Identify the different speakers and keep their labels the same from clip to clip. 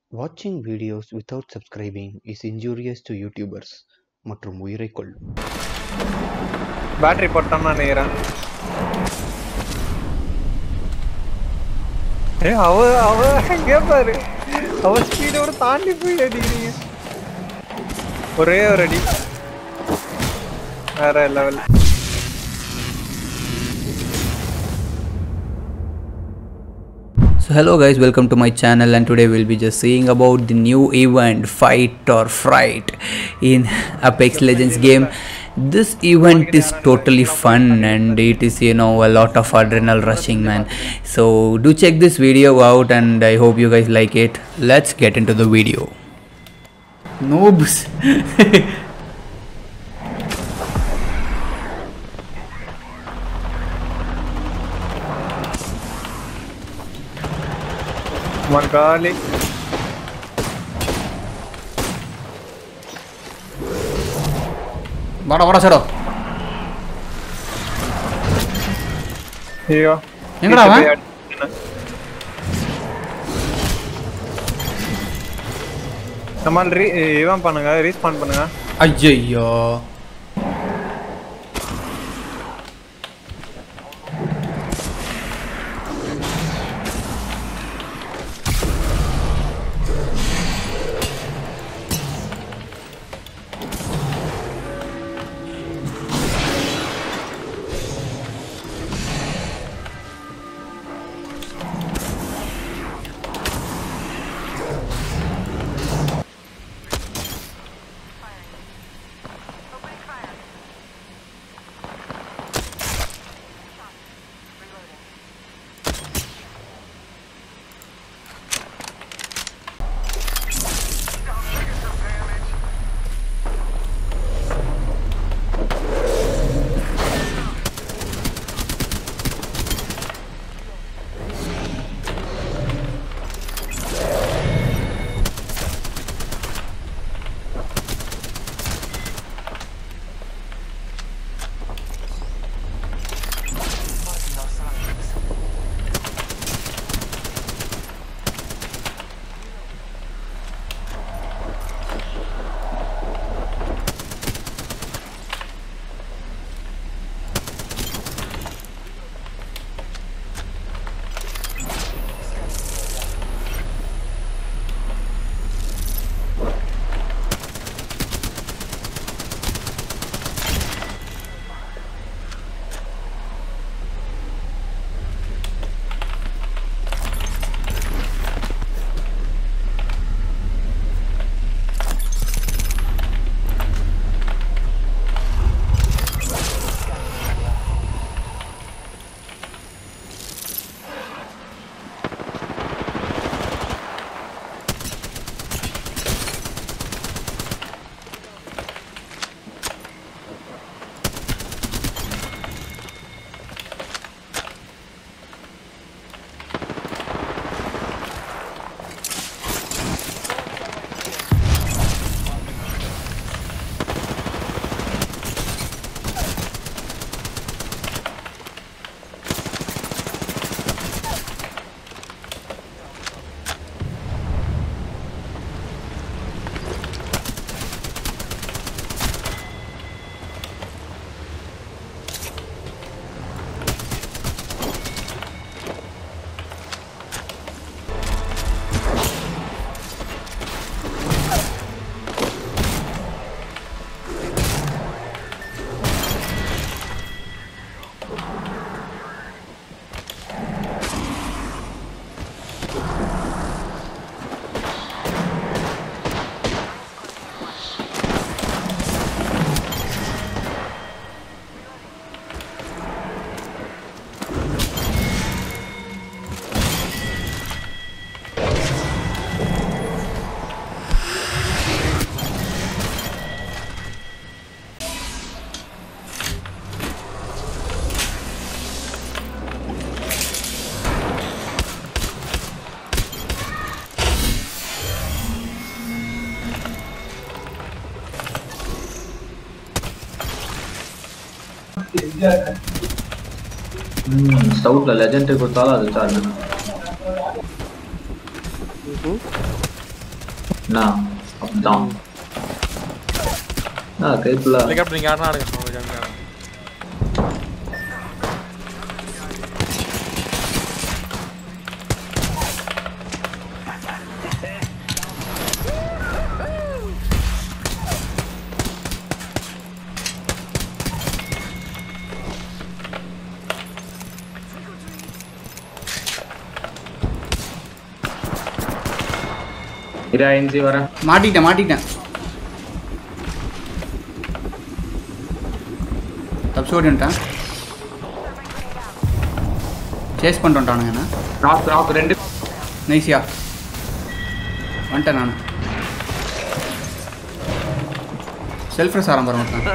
Speaker 1: Watching videos without subscribing is injurious to YouTubers மற்றும் உயிரைக் கொல்லும்
Speaker 2: பேட்டரி போட்டோம்னு நினைக்கிறேன் ஏ அவ அவ எங்க பாரு அவ ஸ்பீடோட தாண்டி போய் அடிக்கிறீங்க ஒரே ஒரு அடி வேற level
Speaker 3: So hello guys welcome to my channel and today we'll be just seeing about the new event fight or fright in Apex Legends game this event is totally fun and it is you know a lot of adrenal rushing man so do check this video out and I hope you guys like it let's get into the video noobs
Speaker 2: மகாலி
Speaker 3: வாடா வாடா சடோ
Speaker 2: ஐயோ
Speaker 3: எங்கடா அவன்?
Speaker 2: போய் அடிச்சிட்டேன். நம்மால் ரீ இவன் பண்ணுங்க ரீஸ்பான் பண்ணுங்க
Speaker 3: ஐயோ
Speaker 4: ஸ்டவுட்ல லெஜெண்ட் கொடுத்தாலும் அது சார்ஜ் என்ன அப்படிதான் ஆ கைப்புள்ள
Speaker 5: ஹெலிகாப்டர் நீங்க யாருன்னா ஆடுங்க உங்களுக்கு அங்க ஆடுங்க.
Speaker 4: இரா என்ஜி வரேன்
Speaker 3: மாட்டிக்கிட்டேன் மாட்டிக்கிட்டேன் தப்பிச்சு ஓடி வந்துட்டேன் சேஸ் பண்ணிட்டு வந்துட்டானுங்க என்ன
Speaker 4: ராக் ராக் ரெண்டு
Speaker 3: நைஸியா வந்துட்டேன் நான் செல்ஃப் ரெஸ் ஆரம்பரம் ஒருத்தன்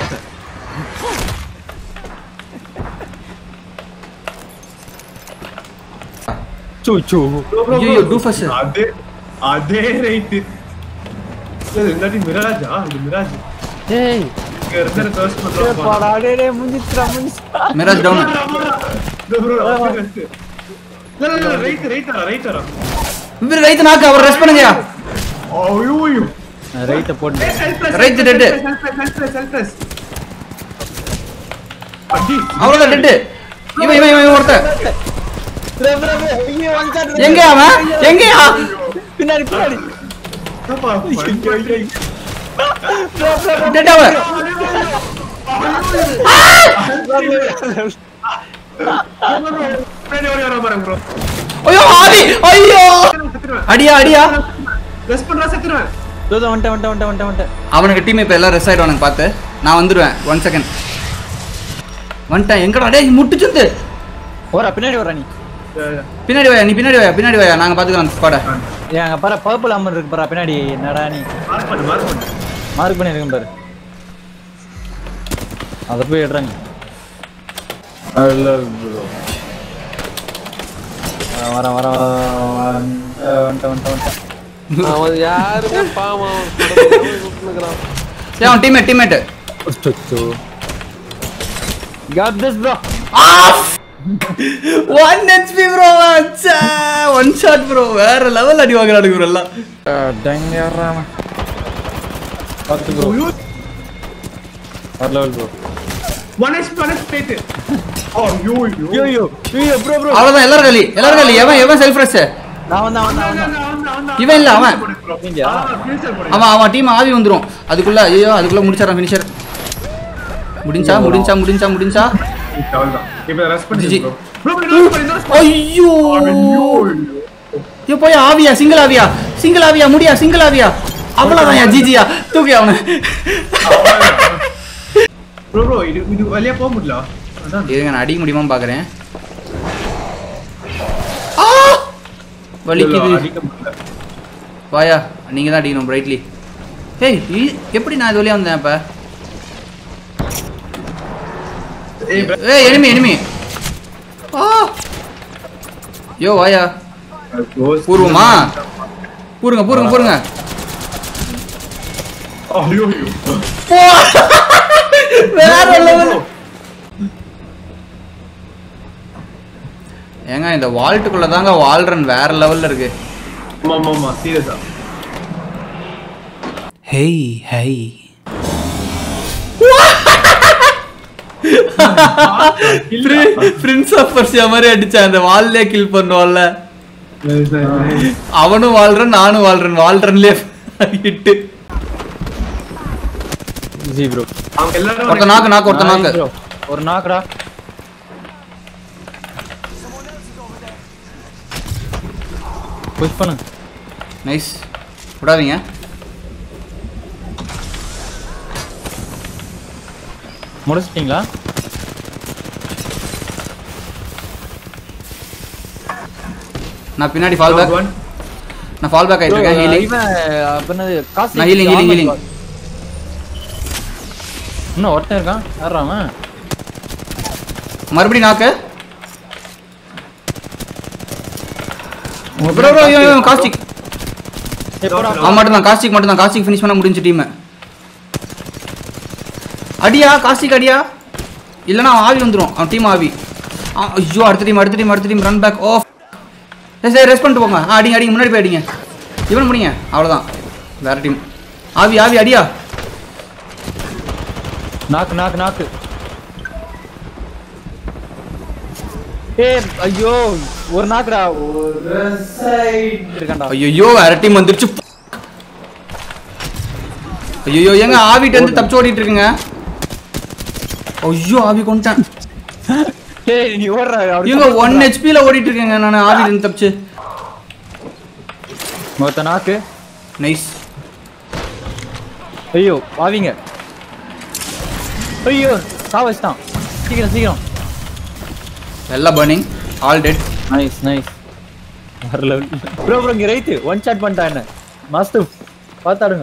Speaker 3: ஐயோ டூஃபஸ்
Speaker 6: அதே அதே ரைட்டு இல்லாட்டி மிராஜா இது மிராஜ்
Speaker 2: ஏய்
Speaker 6: இங்க இருந்து கர்ஸ் பண்றோம்
Speaker 2: பாடா டேய் டேய் முடிஞ்சிச்சுடா முடிஞ்சிச்சுடா
Speaker 3: Mirage down
Speaker 6: right right right வரா
Speaker 3: இவர் ரைத்து நாக்கு அவர் ரெஸ்ட் பண்ணுங்கயா
Speaker 6: ஐயோ ஐயோ
Speaker 2: ரைட்ட போட்டு
Speaker 3: Right, dead.
Speaker 6: அடி
Speaker 3: அவ்வளோதான் டெட்டு இவன் இவன் இவன் ஒருத்தன்
Speaker 2: ஐயோ ஒன் ஷாட்
Speaker 3: எங்க அவன் எங்கயா
Speaker 2: பின்னாடி பின்னாடி
Speaker 6: என்னப்பா, ஐயோ, ஐயோ.
Speaker 3: டெட் அவன்
Speaker 6: பின்னாடி ஓடி வரா பாருங்க bro.
Speaker 3: ஐயோ ஆதி ஐயோ
Speaker 6: செத்துருவேன்.
Speaker 3: அடியா அடியா
Speaker 6: Rest பண்றா, செத்துருவேன்.
Speaker 2: தோ தோ வந்துட்டேன் வந்துட்டேன் வந்துட்டேன் வந்துட்டேன்
Speaker 3: அவனுக்கு டீம் இப்போ எல்லாம் ரெஸ்ட் ஆயிடுவானுங்க பார்த்து நான் வந்துடுவேன் ஒன் செகண்ட் வந்துட்டேன் எங்கடா டேய் முட்டுச்சுந்து
Speaker 2: ஓரா பின்னாடி ஓரா நீ
Speaker 3: பின்னாடி வாயா நீ பின்னாடி வாயா பின்னாடி வாயா நாங்கள் பார்த்துக்கலாம் ஸ்குவாடை
Speaker 2: ஏன் அங்க பாரு பர்பிள் அம்மன் இருக்கு பாரு பின்னாடி என்னடா நீ
Speaker 6: Mark பண்ணு, mark பண்ணு.
Speaker 2: மார்க் பண்ணி இருக்கேன் பாரு அத போய் எடுறா நீ வரேன் வரேன் வரேன் வரேன் வந்துட்டேன் வந்துட்டேன் வந்துட்டேன்
Speaker 5: அவன் யாருமே பாவம் அவன் கடவுளை கூப்பிட்டுக்கிறான்.
Speaker 3: ஏன் அவன் teammate teammate
Speaker 2: god this bro
Speaker 3: one HP bro அச்சா ஒன் ஷாட் ப்ரோ வேற லெவல் அடி வாங்குறானுங்க ப்ரோ எல்லாம்
Speaker 2: டங்கரா பத்து ப்ரோ வர level bro
Speaker 6: One HP, one HP போயிட்டு. ஐயோ, ஐயோ.
Speaker 2: ஐயோ ஐயோ ப்ரோ ப்ரோ
Speaker 3: அவ்வளோதான் எல்லாரும் காலி எல்லாரும் காலி எவன் எவன் செல்ஃப் ரெஸ்ட்
Speaker 2: நான் வந்தேன் வந்தேன்
Speaker 6: அவன்
Speaker 2: வந்தேன்
Speaker 6: தான், அவன் தான், அவன் தான்.
Speaker 3: இவன் இல்ல, அவன்.
Speaker 2: நீங்க
Speaker 6: ஆ, finisher போடு.
Speaker 3: அவன் அவன் டீம் ஆவி வந்துரும் அதுக்குள்ள ஐயோ அதுக்குள்ள முடிச்சாரான் ஃபினிஷர் முடிஞ்சா முடிஞ்சா முடிஞ்சா முடிஞ்சா
Speaker 6: அவ்வளவுதான். இப்ப rest பண்ணி
Speaker 3: ஜிஜி.
Speaker 6: bro. Bro, bro, இன்னொரு spot, இன்னொரு spot.
Speaker 3: ஐயோ
Speaker 6: ஐயோ, ஐயோ.
Speaker 3: ஐயோ போய் ஆவியா சிங்கிள் ஆவியா சிங்கிள் ஆவியா முடியா சிங்கிள் ஆவியா அவ்வளோதான் ஜிஜியா தூக்கி அவனை
Speaker 6: Bro, bro, இது இது வழியா போக முடியல அதான்
Speaker 3: இருங்க நான் அடிக்க முடியுமா பார்க்குறேன் வலிக்குது
Speaker 6: அடிக்க முடியல.
Speaker 3: வாயா நீங்கள் தான் அடிக்கணும் பிரைட்லி ஏய் இ- எப்படி நான் இது வழியா வந்தேன் இப்போ
Speaker 6: ஏய், bro,
Speaker 3: ஏய் எனிமி எனிமி ஆ யோ வாயா
Speaker 6: close.
Speaker 3: பூர்வமா பூருங்க பூருங்க பூருங்க
Speaker 6: ஐயோ, ஐயோ.
Speaker 3: போ வேற லெவல் ஏங்க இந்த வால்ட்டுக்குள்ள தாங்க வால்ரன் வேற லெவல்ல இருக்கு
Speaker 6: ஆமா, ஆமா, ஆமா, serious ஆ.
Speaker 3: ஹேய் ஹேய்
Speaker 6: இல்ல.
Speaker 3: பிரின்ஸ் ஆஃப் பர்சியா மாதிரி அடிச்சான் அந்த வால்லே கில் பண்ணுவான்ல
Speaker 6: Nice, nice, nice.
Speaker 3: அவனும் வாழ்றன் நானும் வாழ்றேன் வாழ்றன்லயே ஹிட்டு
Speaker 2: ஜி ப்ரோ
Speaker 6: அவங்க எல்லாரும்
Speaker 3: ஒருத்த நாக்கு நாக்கு ஒருத்த நாக்கு
Speaker 2: ஒரு நாக்குடா புஷ் பண்ணு
Speaker 3: நைஸ் விடாதீங்க
Speaker 2: முடிச்சிட்டீங்களா
Speaker 3: நான் பின்னாடி ஃபால் பேக்
Speaker 6: one.
Speaker 3: நான் ஃபால் பேக் ஆயிட்டு இருக்கேன் ஹீலிங்
Speaker 2: இவன் அப்ப என்னது காசு
Speaker 3: நான் healing, healing, healing.
Speaker 2: இன்னும் ஒருத்தன் இருக்கான் யாரா அவன்
Speaker 3: மறுபடியும் நாக்கு ப்ரோ ப்ரோ காஸ்டிக்
Speaker 2: ஏய், போடா.
Speaker 3: அவன் மட்டும் தான் காஸ்டிக் மட்டும் தான் காஸ்டிக் ஃபினிஷ் பண்ண முடிஞ்சு டீம் அடியா காஸ்டிக் அடியா இல்லைன்னா அவன் ஆவி வந்துடும் அவன் டீம் ஆவி ஆ, ஐயோ அடுத்த டீம் அடுத்த டீம் அடுத்த டீம் ரன் பேக் ஓ சரி சரி ரெஸ்ட் பண்ணிட்டு போங்க ஆ, அடிங்க அடிங்க முன்னாடி போய் அடிங்க இவன் முடிங்க அவ்வளோதான் வேற டீம் ஆவி ஆவி அடியா
Speaker 2: நாக்கு நாக்கு நாக்கு ஏ ஐயோ ஒரு நாக்குடா ஒரு சைடு இருக்கான்டா
Speaker 3: ஐயோ வேற டீம் வந்துருச்சு ஐயோ எங்க ஆவிட்டு வந்து தப்பிச்சு ஓடிட்டு இருக்குங்க ஐயோ ஆவி கொண்டுட்டேன்
Speaker 2: ஏய் நீ ஓடுற
Speaker 3: இவங்க ஒன் ஹெச்பியில் ஓடிட்டு இருக்கேங்க நான் ஆவில இருந்து தப்பிச்சு
Speaker 2: மொத்த நாக்கு
Speaker 3: நைஸ்
Speaker 2: ஐயோ வாவிங்க ஐயோ சா வச்சிட்டான் சீக்கிரம் சீக்கிரம்
Speaker 3: எல்லாம் burning all dead
Speaker 2: nice nice வேற லெவல் ப்ரோ ப்ரோ இங்க ரைட் ஒன் ஷாட் பண்ணிட்டான் என்ன மஸ்து பார்த்தாடுங்க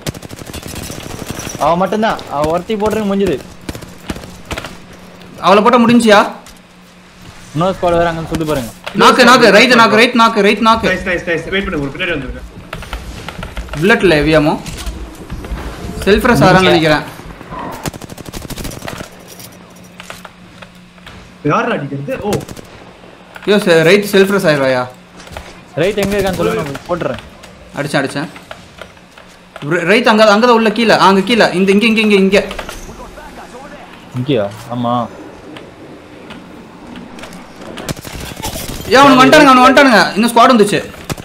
Speaker 2: அவன் மட்டும்தான் அவன் ஒருத்தி போட்டுருக்கு முடிஞ்சுது
Speaker 3: அவளை போட்ட முடிஞ்சியா
Speaker 2: இன்னொரு ஸ்குவாட் வராங்கன்னு சொல்லி பாருங்க
Speaker 3: நாக்கு நாக்கு ரைட் நாக்கு ரைட் நாக்கு ரைட் நாக்கு
Speaker 6: நைஸ் நைஸ் நைஸ் வெயிட் பண்ணுங்க ஒரு பின்னாடி வந்துருங்க
Speaker 3: புல்லட்ல எவியாமோ செல்ஃப்ரஸ் ஆறான்னு நினைக்கிறேன்
Speaker 6: யார் அடிக்கிறது ஓ
Speaker 3: ஐயோ ரைட் செல்ஃப்ரஸ் ஆயிடுவாயா
Speaker 2: ரைட் எங்க இருக்கான்னு சொல்லுங்க நான் போட்டுறேன்
Speaker 3: அடிச்சேன் அடிச்சேன் ரைட் அங்க அங்கதான் உள்ள கீழே அங்க கீழே இந்த இங்க இங்க இங்க இங்க
Speaker 2: இங்கேயா ஆமா
Speaker 3: ஏன் அவனுக்கு வந்துட்டானுங்க அவனுக்கு வந்துட்டானுங்க இன்னும் ஸ்குவாட் வந்துச்சு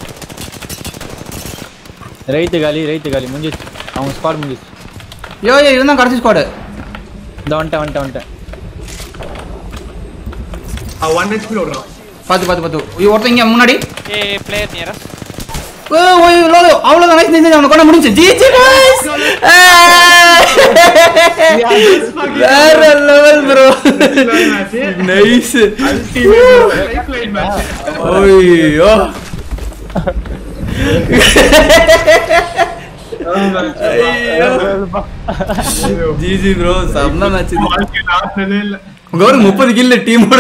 Speaker 2: ரைட்டு காலி ரைட்டு காலி முடிஞ்சிச்சு அவங்க ஸ்குவாட் முடிஞ்சிச்சு
Speaker 3: ஐயோ ஐயோ இருந்தான் கடைசி ஸ்குவாடு
Speaker 2: இந்த வந்துட்டேன் வந்துட்டேன் வந்துட்டேன்
Speaker 6: ஒன் ஹெச்பி ஓடுறான்
Speaker 3: பார்த்து பார்த்து பார்த்து ஐயோ ஒருத்தன் இங்க முன்னாடி
Speaker 7: Hey, player near us.
Speaker 3: ஓ ஓய் லோலோ அவ்வளோதான் நைஸ் நைஸ் அவனை கொண்டு முடிஞ்சு ஜி ஜி guys வேற level bro nice
Speaker 6: lifeline match
Speaker 3: ஐயோ ஜி ஜி ப்ரோ செம்ம மேட்ச் இது
Speaker 6: வாழ்க்கையில ஆடுனதே இல்ல
Speaker 3: உங்க ஒரு முப்பது கில்ல டீமோட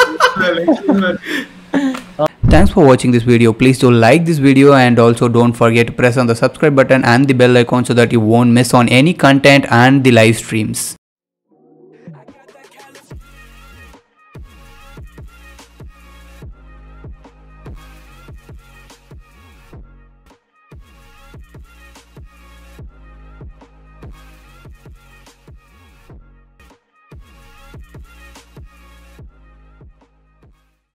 Speaker 3: Thanks for watching this video. Please do like this video and also don't forget to press on the subscribe button and the bell icon so that you won't miss on any content and the live streams.